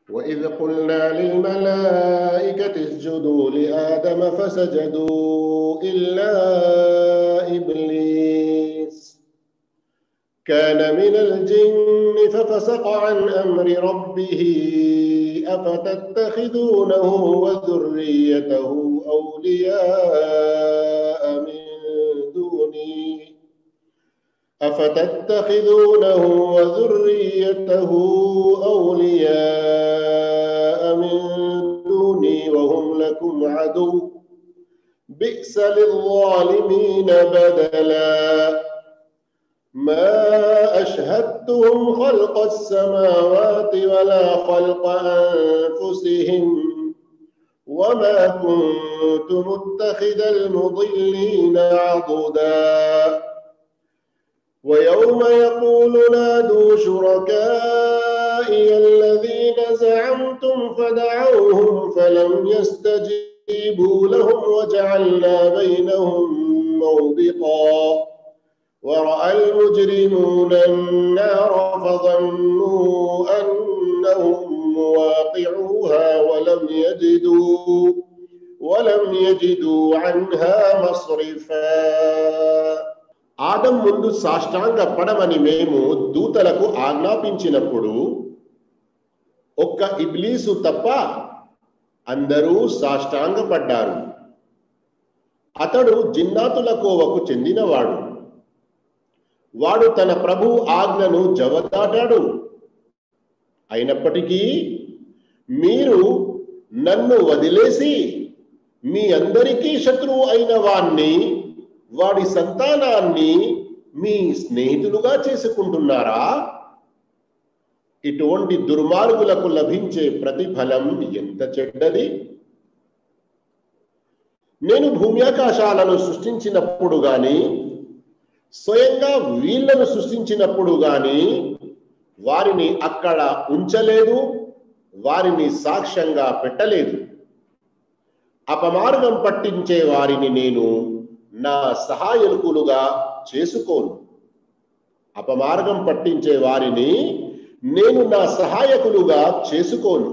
وإذ قلنا للملائكة اسجدوا لآدم فسجدوا إلا إبليس كان من الجن ففسق عن أمر ربه أفتتخذونه وذريته أولياء من دوني أفتتخذونه وذريته أولياء من دوني وهم لكم عدو بئس للظالمين بدلا ما أشهدتهم خلق السماوات ولا خلق أنفسهم وما كنت متخذ المضلين عضدا ويوم يقول نادوا شركائي الذين زعمتم فدعوهم فلم يستجيبوا لهم وجعلنا بينهم موبقا ورأى المجرمون النار فظنوا أنهم مواقعوها ولم يجدوا ولم يجدوا عنها مصرفا ఆదం ముందు సాష్టాంగ పడమని మేము దూతలకు ఆజ్ఞాపించినప్పుడు ఒక్క ఇబ్లీసు తప్ప అందరూ సాష్టాంగపడ్డారు అతడు జిన్నాతుల కోవకు చెందినవాడు వాడు తన ప్రభు ఆజ్ఞను జవదాటాడు అయినప్పటికీ మీరు నన్ను వదిలేసి మీ అందరికీ శత్రువు అయిన వాణ్ణి వాడి సంతానాన్ని మీ స్నేహితులుగా చేసుకుంటున్నారా ఇటువంటి దుర్మార్గులకు లభించే ప్రతిఫలం ఎంత చెడ్డది నేను భూమ్యాకాశాలను సృష్టించినప్పుడు గాని స్వయంగా వీళ్లను సృష్టించినప్పుడు గాని వారిని అక్కడ ఉంచలేదు వారిని సాక్ష్యంగా పెట్టలేదు అపమార్గం పట్టించే వారిని నేను నా సహాయకులుగా చేసుకోను అపమార్గం పట్టించే వారిని నేను నా సహాయకులుగా చేసుకోను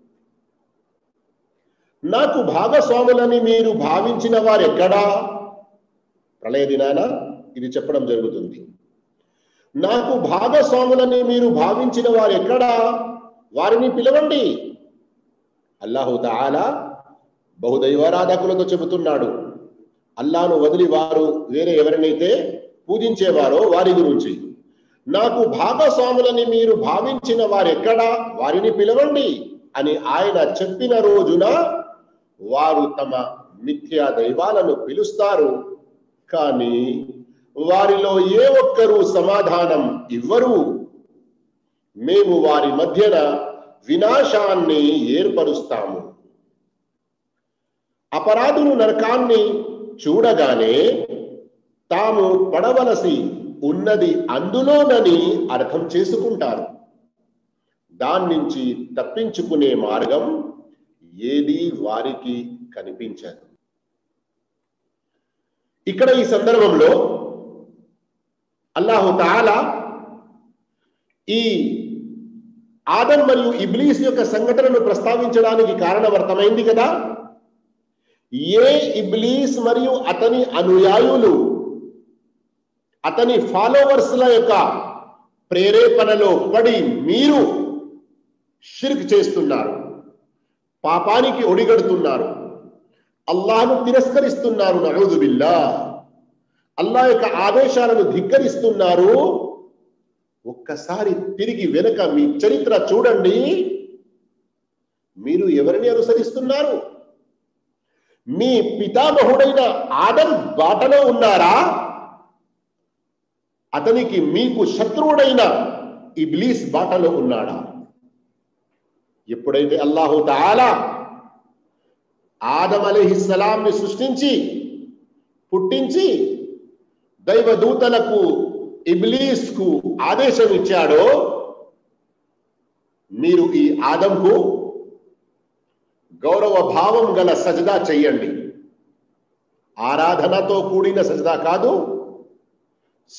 నాకు భాగస్వాములని మీరు భావించిన వారెక్కడా ప్రళయ దినాన ఇది చెప్పడం జరుగుతుంది నాకు భాగస్వాములని మీరు భావించిన వారెక్కడా వారిని పిలవండి అల్లాహు తాలా బహుదైవారాధకులతో చెబుతున్నాడు అల్లాను వదిలి వారు వేరే ఎవరినైతే పూజించేవారో వారి గురించి నాకు భాగస్వాములని మీరు భావించిన వారెక్కడా వారిని పిలవండి అని ఆయన చెప్పిన రోజున వారు తమ మిథ్యా దైవాలను పిలుస్తారు కానీ వారిలో ఏ ఒక్కరూ సమాధానం ఇవ్వరు మేము వారి మధ్యన వినాశాన్ని ఏర్పరుస్తాము అపరాధులు నరకాన్ని చూడగానే తాము పడవలసి ఉన్నది అందులోనని అర్థం చేసుకుంటారు దాని నుంచి తప్పించుకునే మార్గం ఏది వారికి కనిపించదు ఇక్కడ ఈ సందర్భంలో అల్లాహు తాలా ఈ ఆదం మరియు ఇబ్లీస్ యొక్క సంఘటనను ప్రస్తావించడానికి కారణమర్థమైంది కదా ఏ ఇబ్లీస్ మరియు అతని అనుయాయులు అతని ఫాలోవర్స్ల యొక్క ప్రేరేపణలో పడి మీరు షిర్క్ చేస్తున్నారు పాపానికి ఒడిగడుతున్నారు అల్లాహను తిరస్కరిస్తున్నారు నహూదుబిల్లా అల్లా యొక్క ఆదేశాలను ధిక్కరిస్తున్నారు ఒక్కసారి తిరిగి వెనుక మీ చరిత్ర చూడండి మీరు ఎవరిని అనుసరిస్తున్నారు మీ పితామహుడైన ఆదం బాటలో ఉన్నారా అతనికి మీకు శత్రువుడైన ఇబ్లీస్ బాటలో ఉన్నాడా ఎప్పుడైతే అల్లాహు తాలా ఆదం అలీహిస్సలాంని సృష్టించి పుట్టించి దైవదూతలకు ఇబ్లీస్ కు ఆదేశం ఇచ్చాడో మీరు ఈ ఆదంకు గౌరవ భావం గల సజదా చెయ్యండి ఆరాధనతో కూడిన సజదా కాదు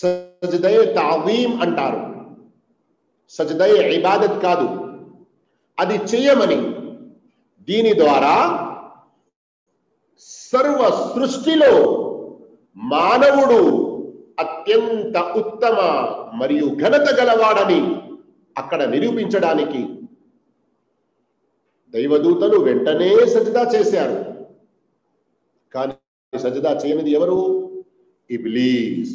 సజదయ తావీం అంటారు సజదయ ఇబాదత్ కాదు అది చెయ్యమని దీని ద్వారా సర్వ సృష్టిలో మానవుడు అత్యంత ఉత్తమ మరియు ఘనత గలవాడని అక్కడ నిరూపించడానికి దైవదూతలు వెంటనే సజదా చేశారు కానీ సజదా చేయనిది ఎవరు ఇబ్లీస్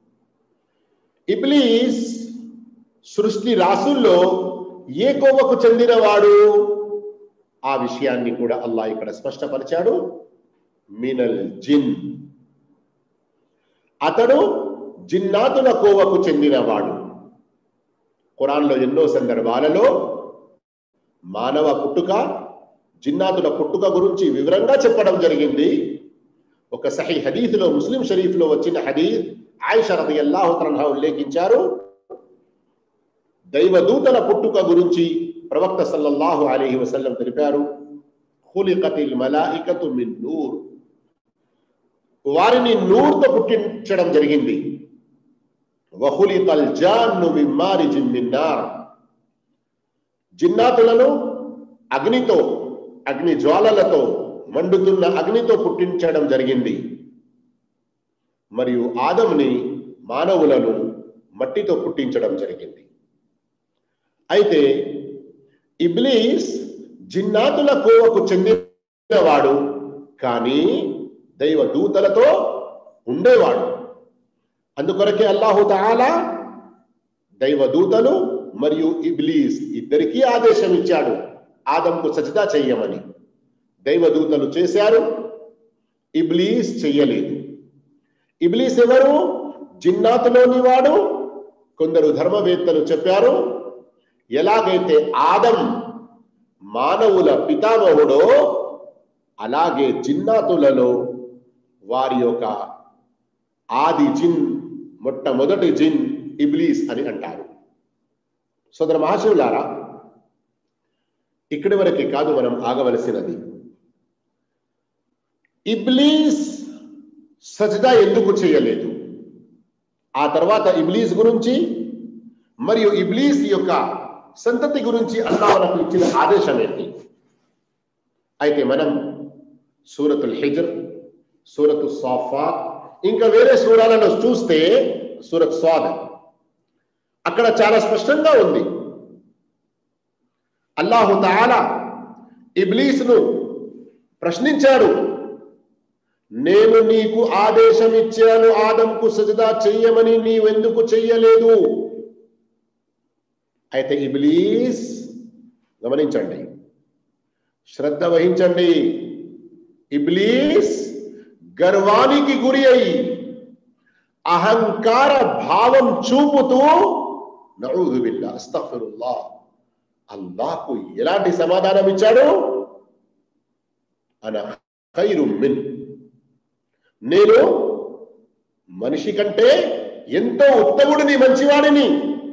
ఇబ్లీస్ సృష్టి రాసుల్లో ఏ కోవకు చెందినవాడు ఆ విషయాన్ని కూడా అల్లా ఇక్కడ స్పష్టపరిచాడు మినల్ జిన్ అతడు జిన్నాతుల కోవకు చెందినవాడు ఖురాన్లో ఎన్నో సందర్భాలలో మానవ పుట్టుక జిన్నాతుల పుట్టుక గురించి వివరంగా చెప్పడం జరిగింది ఒక సహీ హదీఫ్లో ముస్లిం షరీఫ్లో వచ్చిన హదీఫ్ ఆయిష రదియల్లాహు తన్హా ఉల్లేఖించారు దైవదూతల పుట్టుక గురించి ప్రవక్త సల్లల్లాహు అలీహి వసల్లం తెలిపారు ఖులికతిల్ మలాయికతు మిన్ నూర్ వారిని నూర్తో పుట్టించడం జరిగింది వహులికల్ జాన్ను మిన్ మారిజిన్ మిన్ నార్ జిన్నాతులను అగ్నితో అగ్ని జ్వాలలతో మండుతున్న అగ్నితో పుట్టించడం జరిగింది మరియు ఆదముని మానవులను మట్టితో పుట్టించడం జరిగింది అయితే ఇబ్లీస్ జిన్నాతుల కోవకు చెందినవాడు కానీ దైవ దూతలతో ఉండేవాడు అందుకొరకే అల్లాహు తాలా దైవ దూతలు మరియు ఇబ్లీస్ ఇద్దరికీ ఆదేశం ఇచ్చాడు ఆదంకు సజదా చెయ్యమని దైవదూతలు చేశారు ఇబ్లీస్ చెయ్యలేదు ఇబ్లీస్ ఎవరు జిన్నాతులోని వాడు కొందరు ధర్మవేత్తలు చెప్పారు ఎలాగైతే ఆదం మానవుల పితామహుడో అలాగే జిన్నాతులలో వారి యొక్క ఆది జిన్ మొట్టమొదటి జిన్ ఇబ్లీస్ అని అంటారు సోదర మహాశివులారా ఇక్కడి వరకే కాదు మనం ఆగవలసినది ఇబ్లీస్ సజదా ఎందుకు చేయలేదు ఆ తర్వాత ఇబ్లీస్ గురించి మరియు ఇబ్లీస్ యొక్క సంతతి గురించి అల్లా మనకు ఇచ్చిన ఆదేశం ఏంటి అయితే మనం సూరతుల్ హిజర్ సూరతు సాఫా ఇంకా వేరే సూరాలలో చూస్తే సూరత్ స్వాద్ అక్కడ చాలా స్పష్టంగా ఉంది అల్లాహు తాలా ఇబ్లీస్ను ప్రశ్నించాడు నేను నీకు ఆదేశం ఇచ్చాను ఆదంకు సజదా చెయ్యమని నీవెందుకు చెయ్యలేదు అయితే ఇబ్లీస్ గమనించండి శ్రద్ధ వహించండి ఇబ్లీస్ గర్వానికి గురి అయి అహంకార భావం చూపుతూ నዑదు బిల్లా అస్తఫిరుల్లా అల్లాహకు ఎలాంటి సమాధానం ఇచ్చాడు అన ఖైరు మిన్ నేను మనిషి కంటే ఎంతో ఉత్తముడిని మంచివాడిని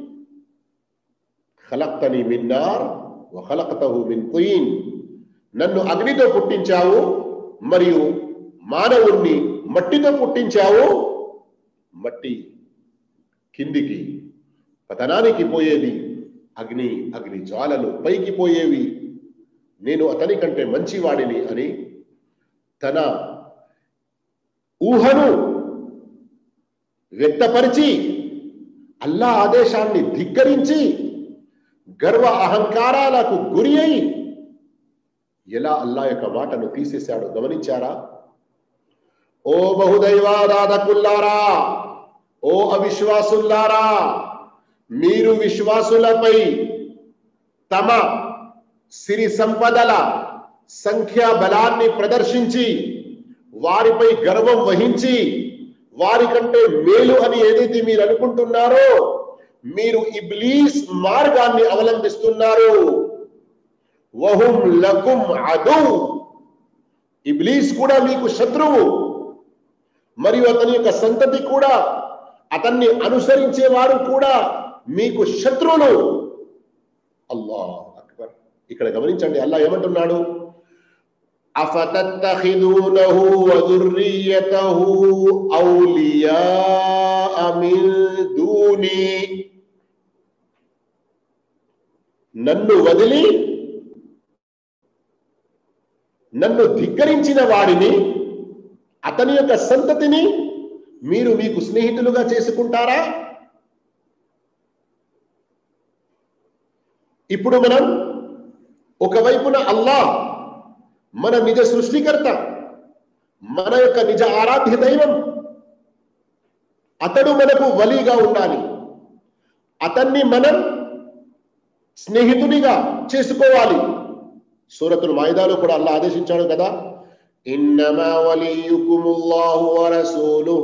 ఖలక్తని మిన్నార్ వఖలక్తహు మిన్ కుయిన్ నన్ను అగ్నితో పుట్టించావు మరియు మానవుణ్ణి మట్టితో పుట్టించావు మట్టి కిందికి పతనానికి పోయేది అగ్ని అగ్ని జ్వాలలు పైకి పోయేవి నేను అతని కంటే మంచివాడిని అని తన ఊహను వ్యక్తపరిచి అల్లా ఆదేశాన్ని ధిక్కరించి గర్వ అహంకారాలకు గురి అయి ఎలా అల్లా యొక్క మాటను తీసేశాడో గమనించారా ఓ బహుదైవారాధకుల్లారా ఓ అవిశ్వాసుల్లారా మీరు విశ్వాసులపై తమ సిరి సంపదల సంఖ్యా బలాన్ని ప్రదర్శించి వారిపై గర్వం వహించి వారి కంటే మేలు అని ఏదైతే మీరు అనుకుంటున్నారో మీరు ఇబ్లీస్ మార్గాన్ని అవలంబిస్తున్నారు వహుం లకుం అదు ఇబ్లీస్ కూడా మీకు శత్రువు మరియు అతని యొక్క సంతతి కూడా అతన్ని అనుసరించే వారు కూడా మీకు శత్రువులు అల్లాహ్ అక్బర్ ఇక్కడ గమనించండి అల్లా ఏమంటున్నాడు أفتتخذونه وذريته أولياء من دوني నన్ను వదిలి నన్ను ధిక్కరించిన వాడిని అతని యొక్క సంతతిని మీరు మీకు స్నేహితులుగా చేసుకుంటారా ఇప్పుడు మనం ఒకవైపున అల్లా మన నిజ సృష్టికర్త మన యొక్క నిజ ఆరాధ్య దైవం అతడు మనకు వలీగా ఉండాలి అతన్ని మనం స్నేహితునిగా చేసుకోవాలి సూరతుల్ మాయిదాలో కూడా అల్లా ఆదేశించాడు కదా ఇన్నమా వలీయుకుముల్లాహు వరసూలు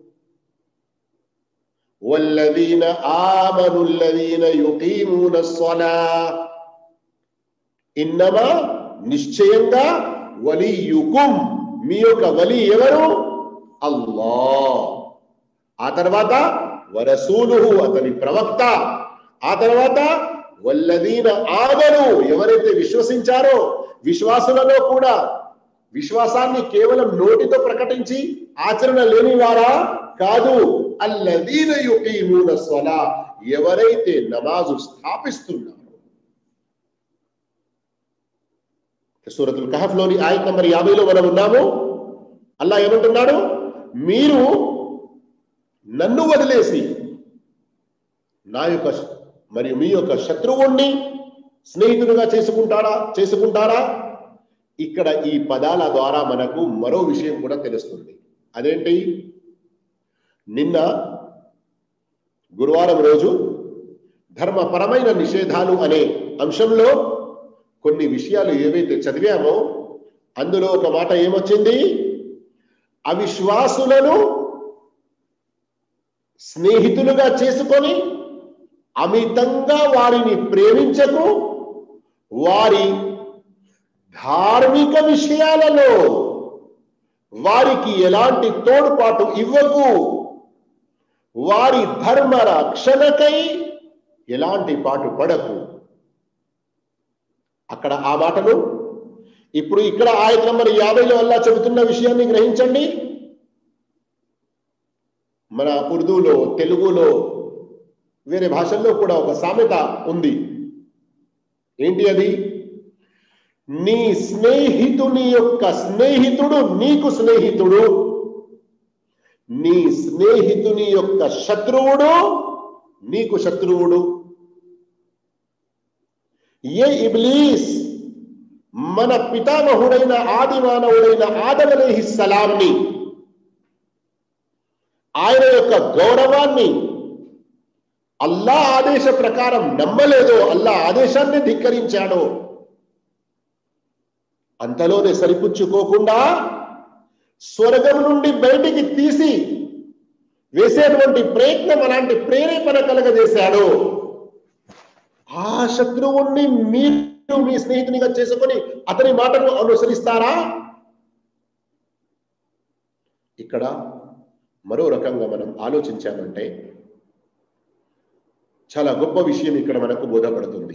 والذين آمنوا الذين يقيمون الصلاة ఇన్నమా నిశ్చయంగా వలీయుకుం మీ యొక్క వలి ఎవరు అల్లా ఆ తర్వాత వరసూలుహు అతని ప్రవక్త ఆ తర్వాత వల్లదీన ఆగను ఎవరైతే విశ్వసించారో విశ్వాసులలో కూడా విశ్వాసాన్ని కేవలం నోటితో ప్రకటించి ఆచరణ లేని వారా కాదు అల్లదీన యుకీమూన స్వలా ఎవరైతే నమాజు స్థాపిస్తున్నారు సూరతుల్ కహఫ్ లోని ఆయత్ నంబర్ యాభైలో మనం ఉన్నాము అల్లా ఏమంటున్నాడు మీరు నన్ను వదిలేసి నా యొక్క మరియు మీ యొక్క శత్రువుణ్ణి స్నేహితుడిగా చేసుకుంటారా చేసుకుంటారా ఇక్కడ ఈ పదాల ద్వారా మనకు మరో విషయం కూడా తెలుస్తుంది అదేంటి నిన్న గురువారం రోజు ధర్మపరమైన నిషేధాలు అనే అంశంలో కొన్ని విషయాలు ఏవైతే చదివామో అందులో ఒక మాట ఏమొచ్చింది అవిశ్వాసులను స్నేహితులుగా చేసుకొని అమితంగా వారిని ప్రేమించకు వారి ధార్మిక విషయాలలో వారికి ఎలాంటి తోడ్పాటు ఇవ్వకు వారి ధర్మ రక్షణకై ఎలాంటి పాటు పడకు అక్కడ ఆ మాటలు ఇప్పుడు ఇక్కడ ఆయత నంబర్ యాభైలో వల్ల చెబుతున్న విషయాన్ని గ్రహించండి మన ఉర్దూలో తెలుగులో వేరే భాషల్లో కూడా ఒక సామెత ఉంది ఏంటి అది నీ స్నేహితుని యొక్క స్నేహితుడు నీకు స్నేహితుడు నీ స్నేహితుని యొక్క శత్రువుడు నీకు శత్రువుడు ఏ ఇబ్లీస్ మన పితామహుడైన ఆది మానవుడైన ఆదమలేహి సలాంని ఆయన యొక్క గౌరవాన్ని అల్లా ఆదేశ ప్రకారం నమ్మలేదో అల్లా ఆదేశాన్ని ధిక్కరించాడో అంతలోనే సరిపుచ్చుకోకుండా స్వర్గం నుండి బయటికి తీసి వేసేటువంటి ప్రయత్నం అలాంటి ప్రేరేపణ కలగజేశాడు ఆ శత్రువుణ్ణి మీరు మీ స్నేహితునిగా చేసుకొని అతని మాటను అనుసరిస్తారా ఇక్కడ మరో రకంగా మనం ఆలోచించామంటే చాలా గొప్ప విషయం ఇక్కడ మనకు బోధపడుతుంది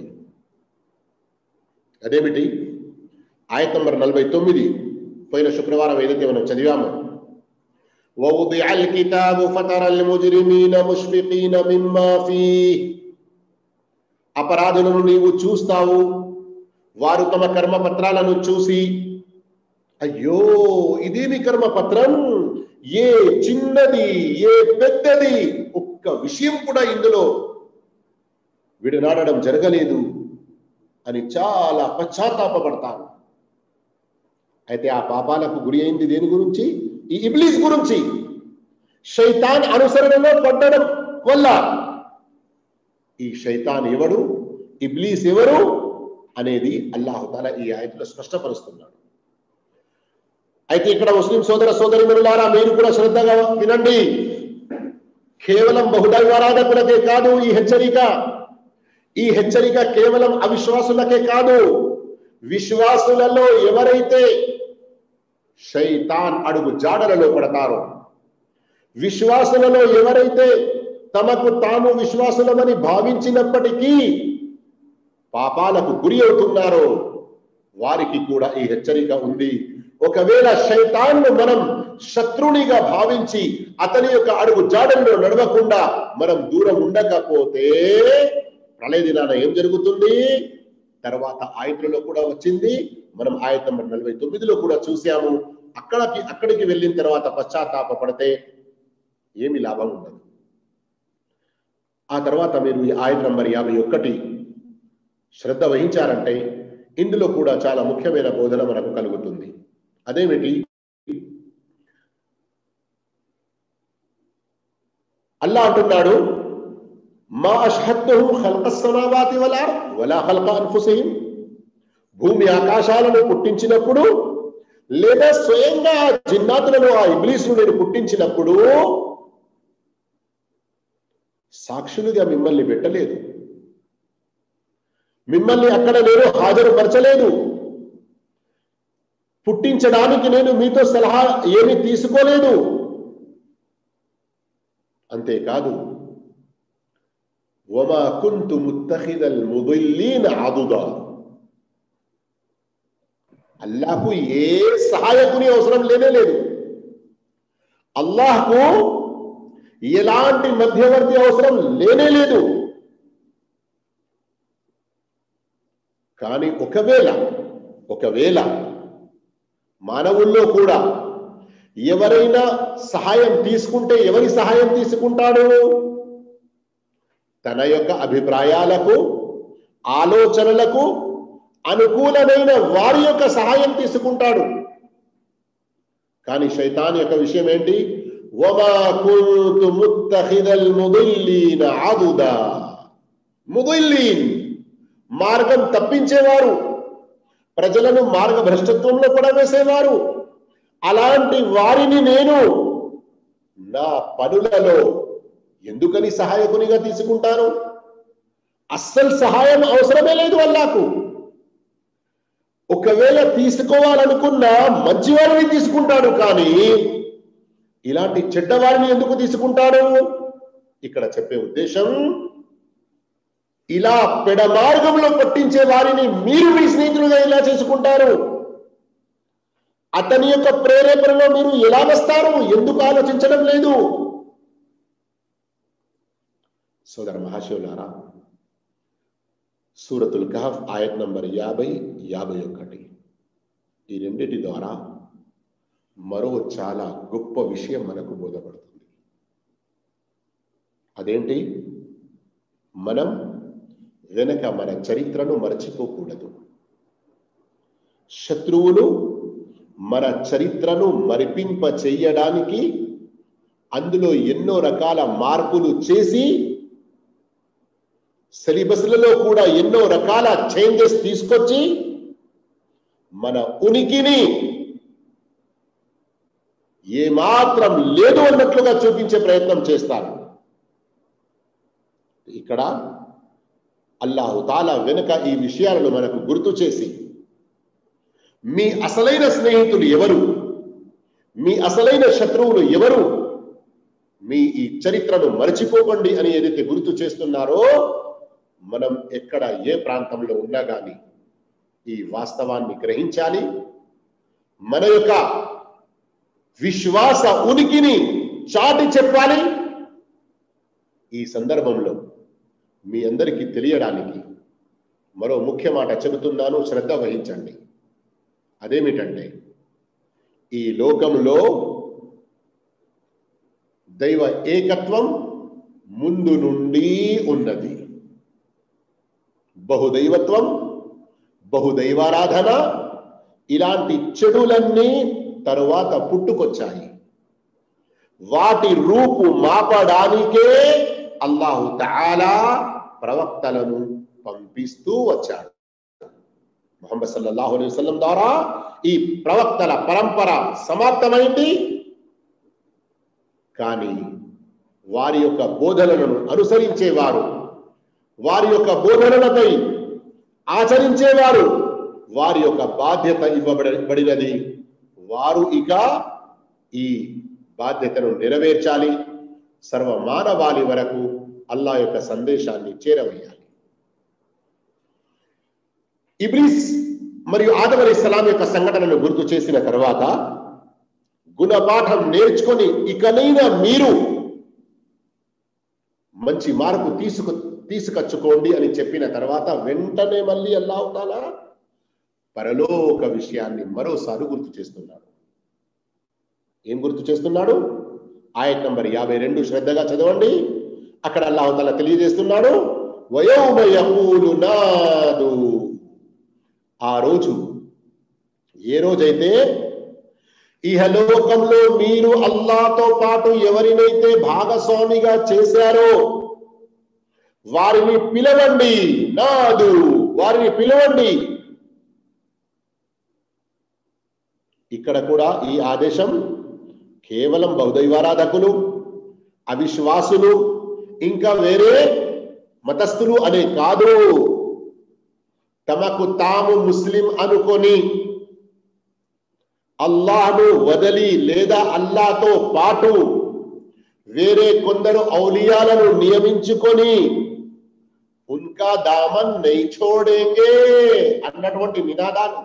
అదేమిటి ఆయత నంబర్ నలభై తొమ్మిది పోయిన శుక్రవారం ఏదైతే మనం చదివామో ووضع الكتاب فترى المجرمين مشفقين مما فيه అపరాధులను నీవు చూస్తావు వారు తమ కర్మపత్రాలను చూసి అయ్యో ఇదేమి కర్మపత్రం ఏ చిన్నది ఏ పెద్దది ఒక్క విషయం కూడా ఇందులో విడనాడడం జరగలేదు అని చాలా పశ్చాత్తాపడతాను అయితే ఆ పాపాలకు గురి అయింది దేని గురించి ఈ ఇబ్లీస్ గురించి శైతాన్ అనుసరణలో పడ్డడం వల్ల ఈ శైతాన్ ఎవడు ఇబ్లీస్ ఎవరు అనేది అల్లాహుతాల ఈ ఆయతలో స్పష్టపరుస్తున్నాడు అయితే ఇక్కడ ముస్లిం సోదర సోదరిమణులారా మీరు కూడా శ్రద్ధగా వినండి కేవలం బహుదైవారాధకులకే కాదు ఈ హెచ్చరిక ఈ హెచ్చరిక కేవలం అవిశ్వాసులకే కాదు విశ్వాసులలో ఎవరైతే శైతాన్ అడుగు జాడలలో పడతారో విశ్వాసులలో ఎవరైతే తమకు తాము విశ్వాసులమని భావించినప్పటికీ పాపాలకు గురి అవుతున్నారో వారికి కూడా ఈ హెచ్చరిక ఉంది ఒకవేళ శైతాన్ను మనం శత్రునిగా భావించి అతని యొక్క అడుగు జాడల్లో నడవకుండా మనం దూరం ఉండకపోతే ప్రళయ దినాన ఏం జరుగుతుంది తర్వాత ఆయట్లో కూడా వచ్చింది మనం ఆయత నంబర్ నలభై తొమ్మిదిలో కూడా చూసాము అక్కడికి అక్కడికి వెళ్ళిన తర్వాత పశ్చాత్తాప పడితే ఏమి లాభం ఉండదు ఆ తర్వాత మీరు ఈ ఆయత నంబర్ యాభై ఒక్కటి శ్రద్ధ వహించారంటే ఇందులో కూడా చాలా ముఖ్యమైన బోధన మనకు కలుగుతుంది అదేమిటి అల్లా అంటున్నాడు మా అష్హద్తుహుం ఖల్క సమావాతి వల్ అర్ద్ వలా ఖల్క అన్ఫుసిహిం భూమి ఆకాశాలను పుట్టించినప్పుడు లేదా స్వయంగా ఆ జిన్నాతులను ఆ ఇబ్లీసును నేను పుట్టించినప్పుడు సాక్షులుగా మిమ్మల్ని పెట్టలేదు మిమ్మల్ని అక్కడ నేను హాజరుపరచలేదు పుట్టించడానికి నేను మీతో సలహా ఏమీ తీసుకోలేదు అంతేకాదు వమా కుంతు ముత్తఖిదల్ ముదిల్లీన అదుదా అల్లాహకు ఏ సహాయకుని అవసరం లేనే లేదు అల్లాహకు ఎలాంటి మధ్యవర్తి అవసరం లేనే లేదు కానీ ఒకవేళ ఒకవేళ మానవుల్లో కూడా ఎవరైనా సహాయం తీసుకుంటే ఎవరి సహాయం తీసుకుంటాడు తన యొక్క అభిప్రాయాలకు ఆలోచనలకు అనుకూలమైన వారి యొక్క సహాయం తీసుకుంటాడు కానీ శైతాన్ యొక్క విషయం ఏంటి వమా కుంతు ముత్తఖిదల్ ముదిల్లీన అదుదా ముదిల్లీన్ మార్గం తప్పించేవారు ప్రజలను మార్గ భ్రష్టత్వంలో పడవేసేవారు అలాంటి వారిని నేను నా పనులలో ఎందుకని సహాయకునిగా తీసుకుంటాను అస్సలు సహాయం అవసరమే లేదు అల్లాకు ఒకవేళ తీసుకోవాలనుకున్నా మంచివారిని తీసుకుంటాడు కానీ ఇలాంటి చెడ్డవారిని ఎందుకు తీసుకుంటాడు ఇక్కడ చెప్పే ఉద్దేశం ఇలా పెడ మార్గంలో పట్టించే వారిని మీరు మీ స్నేహితులుగా ఇలా చేసుకుంటారు అతని యొక్క ప్రేరేపణలో మీరు ఎలా వస్తారు ఎందుకు ఆలోచించడం లేదు సోదర మహాశివులారా సూరతుల్ కహఫ్ ఆయత్ నంబర్ యాభై యాభై ఒకటి ఈ రెండిటి ద్వారా మరో చాలా గొప్ప విషయం మనకు బోధపడుతుంది అదేంటి మనం వెనక మన చరిత్రను మరచిపోకూడదు శత్రువులు మన చరిత్రను మరిపింప చెయ్యడానికి అందులో ఎన్నో రకాల మార్పులు చేసి సిలబస్లలో కూడా ఎన్నో రకాల చేంజెస్ తీసుకొచ్చి మన ఉనికిని ఏమాత్రం లేదు అన్నట్లుగా చూపించే ప్రయత్నం చేస్తారు ఇక్కడ అల్లాహు తాలా వెనుక ఈ విషయాలను మనకు గుర్తు చేసి మీ అసలైన స్నేహితులు ఎవరు మీ అసలైన శత్రువులు ఎవరు మీ ఈ చరిత్రను మరచిపోకండి అని ఏదైతే గుర్తు చేస్తున్నారో మనం ఎక్కడ ఏ ప్రాంతంలో ఉన్నా కానీ ఈ వాస్తవాన్ని గ్రహించాలి మన యొక్క విశ్వాస ఉనికిని చాటి చెప్పాలి ఈ సందర్భంలో మీ అందరికీ తెలియడానికి మరో ముఖ్య మాట చెబుతున్నాను శ్రద్ధ వహించండి అదేమిటంటే ఈ లోకంలో దైవ ఏకత్వం ముందు నుండి ఉన్నది బహుదైవత్వం బహుదైవారాధన ఇలాంటి చెడులన్నీ తరువాత పుట్టుకొచ్చాయి వాటి రూపు మాపడానికే అల్లాహు తాలా ప్రవక్తలను పంపిస్తూ వచ్చాడు మొహమ్మద్ సల్లల్లాహు అలైహి వసల్లం ద్వారా ఈ ప్రవక్తల పరంపర సమాప్తమైంది కానీ వారి యొక్క బోధనలను అనుసరించేవారు వారి యొక్క బోధనలపై ఆచరించేవారు వారి యొక్క బాధ్యత ఇవ్వబడినది వారు ఇక ఈ బాధ్యతను నెరవేర్చాలి సర్వ మానవాళి వరకు అల్లా యొక్క సందేశాన్ని చేరవేయాలి ఇబ్లీస్ మరియు ఆదం అలీ సలాం యొక్క సంఘటనను గుర్తు చేసిన తర్వాత గుణపాఠం నేర్చుకొని ఇకనైనా మీరు మంచి మార్పు తీసుకు తీసుకొచ్చుకోండి అని చెప్పిన తర్వాత వెంటనే మళ్ళీ అల్లా అవుతాలా పరలోక విషయాన్ని మరోసారి గుర్తు చేస్తున్నాడు ఏం గుర్తు చేస్తున్నాడు ఆయట్ నంబర్ యాభై రెండు శ్రద్ధగా చదవండి అక్కడ అల్లాహతల తెలియజేస్తున్నాడు వయోమ యకూలు నాదు ఆ రోజు ఏ రోజైతే ఇహలోకంలో మీరు అల్లాతో పాటు ఎవరినైతే భాగస్వామిగా చేశారో వారిని పిలవండి నాదు వారిని పిలవండి ఇక్కడ కూడా ఈ ఆదేశం కేవలం బహుదైవారాధకులు అవిశ్వాసులు ఇంకా వేరే మతస్థులు అనే కాదు తమకు తాము ముస్లిం అనుకొని అల్లాహను వదలి లేదా అల్లాతో పాటు వేరే కొందరు ఔలియాలను నియమించుకొని ఉన్కా దామన్ నై చోడేంగే అన్నటువంటి నినాదాలు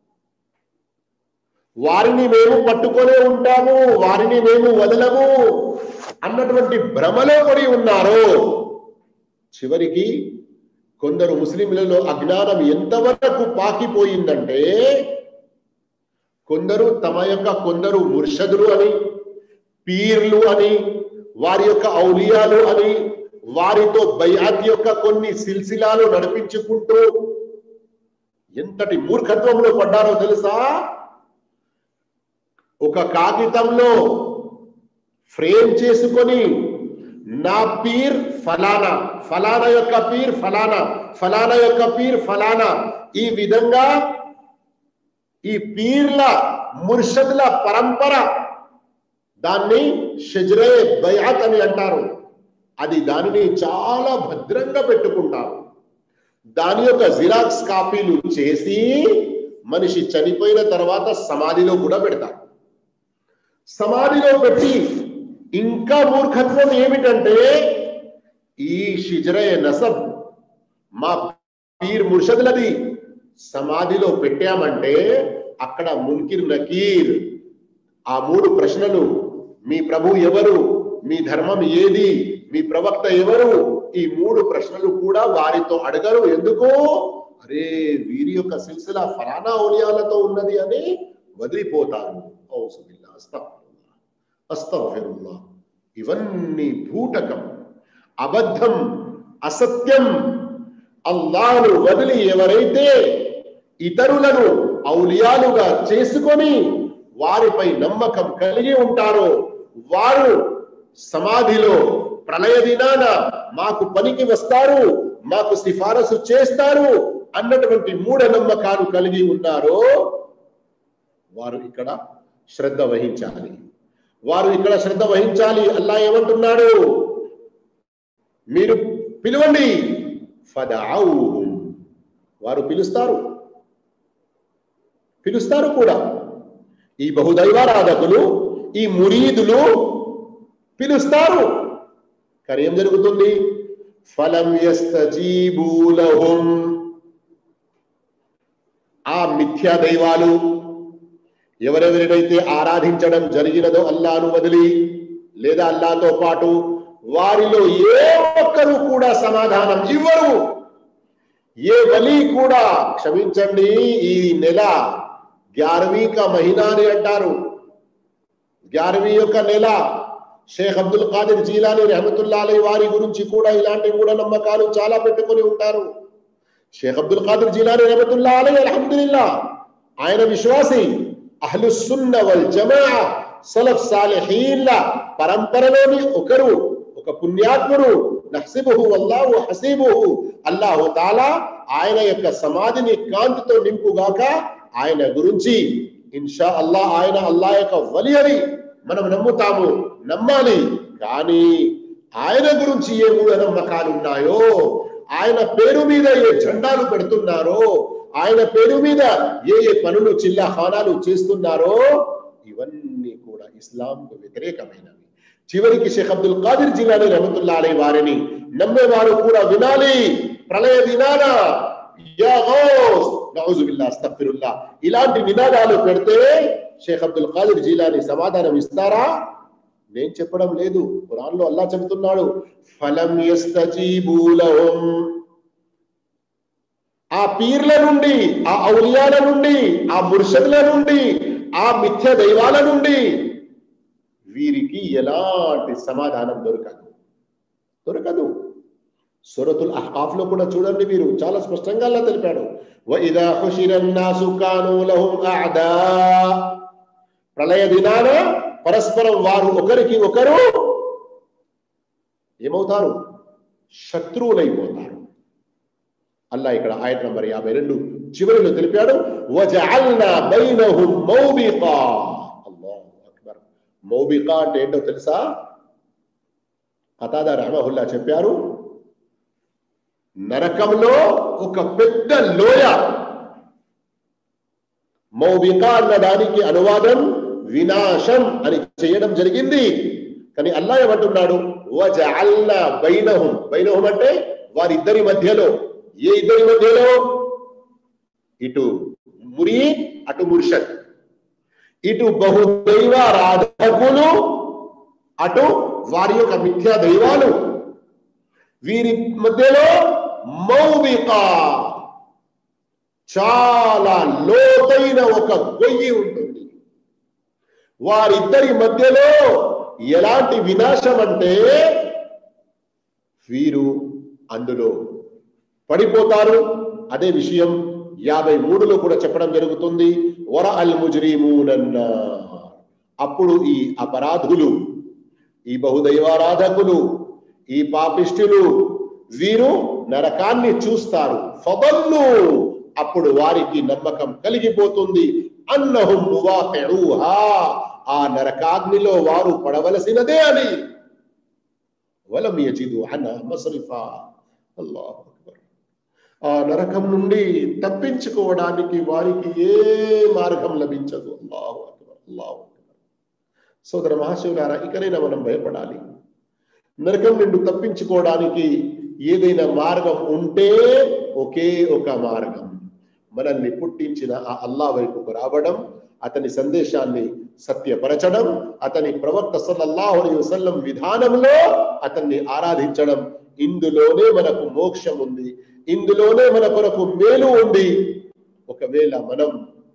వారిని మేము పట్టుకొనే ఉంటాము వారిని మేము వదలము అన్నటువంటి భ్రమలో పడి ఉన్నారు చివరికి కొందరు ముస్లింలలో అజ్ఞానం ఎంతవరకు పాకిపోయిందంటే కొందరు తమ యొక్క కొందరు ముర్షదులు అని పీర్లు అని వారి యొక్క ఔలియాలు అని వారితో బయాత్ యొక్క కొన్ని సిల్సిలాలు నడిపించుకుంటూ ఎంతటి మూర్ఖత్వంలో పడ్డారో తెలుసా ఒక కాగితంలో ఫ్రేమ్ చేసుకొని నా పీర్ ఫలానా ఫలానా యొక్క పీర్ ఫలానా ఫలానా యొక్క పీర్ ఫలానా ఈ విధంగా ఈ పీర్ల ముర్షద్ల పరంపర దాన్ని షజరే బయాత్ అని అంటారు అది దానిని చాలా భద్రంగా పెట్టుకుంటారు దాని యొక్క జిరాక్స్ కాపీలు చేసి మనిషి చనిపోయిన తర్వాత సమాధిలో కూడా పెడతారు సమాధిలో పెట్టి ఇంకా మూర్ఖత్వం ఏమిటంటే ఈ షిజరయ నసబ్ మా పీర్ ముర్షదులది సమాధిలో పెట్టామంటే అక్కడ మున్కిర్ నకీర్ ఆ మూడు ప్రశ్నలు మీ ప్రభు ఎవరు మీ ధర్మం ఏది మీ ప్రవక్త ఎవరు ఈ మూడు ప్రశ్నలు కూడా వారితో అడగరు ఎందుకు అరే వీరి యొక్క సిల్సిలా ఫలానా ఔలియాలతో ఉన్నది అని వదిలిపోతారు ఔసుబిల్లా అస్తఫిరుల్లా అస్తఫిరుల్లా ఇవన్నీ భూటకం అబద్ధం అసత్యం అల్లాను వదిలి ఎవరైతే ఇతరులను ఔలియాలుగా చేసుకొని వారిపై నమ్మకం కలిగి ఉంటారో వారు సమాధిలో ప్రళయ దినాన మాకు పనికి వస్తారు మాకు సిఫారసు చేస్తారు అన్నటువంటి మూఢ నమ్మకాలు కలిగి ఉన్నారో వారు ఇక్కడ శ్రద్ధ వహించాలి వారు ఇక్కడ శ్రద్ధ వహించాలి అల్లా ఏమంటున్నాడు మీరు పిలువండి ఫదావుహుం వారు పిలుస్తారు పిలుస్తారు కూడా ఈ బహుదైవారాధకులు ఈ మురీదులు పిలుస్తారు కానీ ఏం జరుగుతుంది ఫలం యస్తజీబూలహుం ఆ మిథ్యా దైవాలు ఎవరెవరినైతే ఆరాధించడం జరిగినదో అల్లాను వదిలి లేదా అల్లాతో పాటు వారిలో ఏ ఒక్కరు కూడా సమాధానం ఇవ్వరు ఏ వలి కూడా క్షమించండి ఈ నెల గ్యారవీ కా మహినా అని అంటారు గ్యారవీ యొక్క నెల షేక్ అబ్దుల్ ఖాదిర్ జీలాని రెహమతుల్లా అలీ వారి గురించి కూడా ఇలాంటి మూఢనమ్మకాలు చాలా పెట్టుకొని ఉంటారు షేక్ అబ్దుల్ ఖాదిర్ జీలాని రెహమతుల్లా అలీ అల్హమ్దుల్లా ఆయన విశ్వాసి అహ్లు సున్న వల్ జమా సలఫ్ సాలిహీన్ల పరంపరలోని ఒకరు ఒక పుణ్యాత్ముడు నహ్సిబుహు అల్లాహు హసీబుహు అల్లాహు తాలా ఆయన యొక్క సమాధిని కాంతితో నింపుగాక ఆయన గురించి ఇన్షా అల్లా ఆయన అల్లా యొక్క వలి అని మనం నమ్ముతాము నమ్మాలి కానీ ఆయన గురించి ఏ మూఢ నమ్మకాలు ఉన్నాయో ఆయన పేరు మీద ఏ జెండాలు పెడుతున్నారో ఆయన పేరు మీద ఏ ఏ పనులు చిల్లా ఖానాలు చేస్తున్నారో ఇవన్నీ కూడా ఇస్లాంకు వ్యతిరేకమైనవి చివరికి షేఖ్ అబ్దుల్ ఖాదిర్ జిల్లాని రహమతుల్లా అలై వారిని నమ్మేవారు కూడా వినాలి ప్రళయ దినాన యా గౌస్ నౌజుబిల్లా అస్తగ్ఫిరుల్లా ఇలాంటి నినాదాలు పెడితే షేఖ్ అబ్దుల్ ఖాదిర్ జీలాని సమాధానం ఇస్తారా నేను చెప్పడం లేదు ఖురాన్లో అల్లా చెబుతున్నాడు ఫలం యస్తజీబూ లహుం ఆ పీర్ల నుండి ఆ ఔలియాల నుండి ఆ ముర్షదుల నుండి ఆ మిథ్య దైవాల నుండి వీరికి ఎలాంటి సమాధానం దొరకదు దొరకదు సూరతుల్ అహ్కాఫ్ లో కూడా చూడండి మీరు చాలా స్పష్టంగా అలా తెలిపాడు وَإِذَا حُشِرَ النَّاسُ كَانُوا لَهُمْ أَعْدَاءَ ప్రళయ దినాన పరస్పరం వారు ఒకరికి ఒకరు ఏమవుతారు శత్రువులైపోతారు అల్లా ఇక్కడ ఆయత నంబర్ యాభై రెండు చివరిలో తెలిపాడు وَجَعَلْنَا بَيْنَهُمْ مَوْبِقًا అల్లాహు అక్బర్ మౌబికా అంటే ఏంటో తెలుసా కతాదా రహమహుల్లా చెప్పారు నరకంలో ఒక పెద్ద లోయ మౌబికా అన్న దానికి అనువాదం వినాశం అని చేయడం జరిగింది కానీ అల్లా ఏమంటున్నాడు వజఅల్నా బైనహుం బైనహుం అంటే వారిద్దరి మధ్యలో ఏ ఇద్దరి మధ్యలో ఇటు మురి అటు ముర్షద్ ఇటు బహుదైవ రాధకులు అటు వారి యొక్క మిథ్యా దైవాలు వీరి మధ్యలో మౌబిక చాలా లోతైన ఒక గొయ్యి ఉంటుంది వారిద్దరి మధ్యలో ఎలాంటి వినాశం అంటే వీరు అందులో పడిపోతారు అదే విషయం యాభై మూడులో కూడా చెప్పడం జరుగుతుంది వర అల్ ముజ్రీమూనన్నా అప్పుడు ఈ అపరాధులు ఈ బహుదైవారాధకులు ఈ పాపిష్టులు వీరు నరకాన్ని చూస్తారు ఫదల్లు అప్పుడు వారికి నమ్మకం కలిగిపోతుంది అన్నహుం మువాఖిఊహా ఆ నరకాగ్నిలో వారు పడవలసినదే అని వలం యజిదు అన మసరిఫా అల్లాహు అక్బర్ ఆ నరకం నుండి తప్పించుకోవడానికి వారికి ఏ మార్గం లభించదు అల్లాహు అక్బర్ అల్లాహు అక్బర్ సోదర మహాశివులారా ఇకనైనా మనం భయపడాలి నరకం నుండి తప్పించుకోవడానికి ఏదైనా మార్గం ఉంటే ఒకే ఒక మార్గం మనల్ని పుట్టించిన ఆ అల్లా వైపుకు రావడం అతని సందేశాన్ని సత్యపరచడం అతని ప్రవక్త సల్లల్లాహు అలైహి వసల్లం విధానంలో అతన్ని ఆరాధించడం ఇందులోనే మనకు మోక్షం ఉంది ఇందులోనే మన కొరకు మేలు ఉంది ఒకవేళ మనం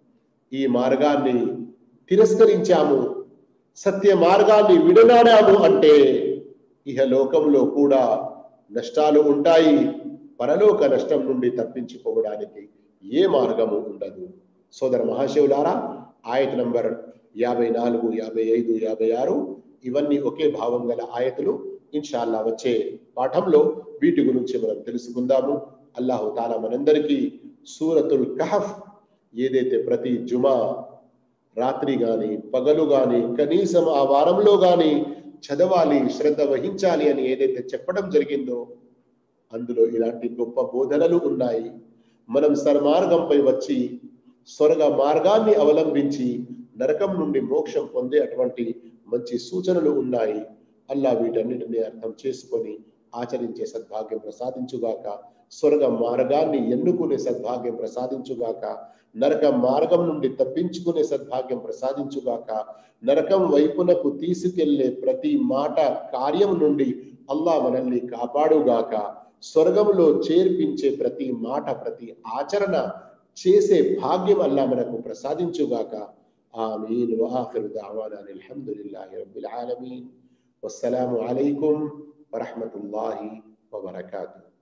ఈ మార్గాన్ని తిరస్కరించాము సత్య మార్గాన్ని విడనాడాము అంటే ఇహ లోకంలో కూడా నష్టాలు ఉంటాయి పరలోక నష్టం నుండి తప్పించుకోవడానికి ఏ మార్గము ఉండదు సోదర మహాశివులారా ఆయత నంబర్ యాభై నాలుగు యాభై ఐదు యాభై ఆరు ఇవన్నీ ఒకే భావం గల ఆయతులు ఇన్షాల్లా వచ్చే పాఠంలో వీటి గురించి మనం తెలుసుకుందాము అల్లాహు తాలా మనందరికీ సూరతుల్ కహఫ్ ఏదైతే ప్రతి జుమా రాత్రి గాని పగలు గాని కనీసం ఆ వారంలో గాని చదవాలి శ్రద్ధ వహించాలి అని ఏదైతే చెప్పడం జరిగిందో అందులో ఇలాంటి గొప్ప బోధనలు ఉన్నాయి మనం సన్మార్గంపై వచ్చి స్వర్గ మార్గాన్ని అవలంబించి నరకం నుండి మోక్షం పొందే అటువంటి మంచి సూచనలు ఉన్నాయి అల్లా వీటన్నిటిని అర్థం చేసుకొని ఆచరించే సద్భాగ్యం ప్రసాదించుగాక స్వర్గ మార్గాన్ని ఎన్నుకునే సద్భాగ్యం ప్రసాదించుగాక నరక మార్గం నుండి తప్పించుకునే సద్భాగ్యం ప్రసాదించుగాక నరకం వైపునకు తీసుకెళ్లే ప్రతి మాట కార్యం నుండి అల్లా మనల్ని కాపాడుగాక స్వర్గంలో చేర్పించే ప్రతి మాట ప్రతి ఆచరణ చేసే భాగ్యం అల్లా మనకు ప్రసాదించుగాక ఆమీన్ వాఖిరు దావానా అల్హమ్దులిల్లాహి రబ్బిల్ ఆలమీన్ వస్సలాము అలైకుం వరహ్మతుల్లాహి వబరకాతుహు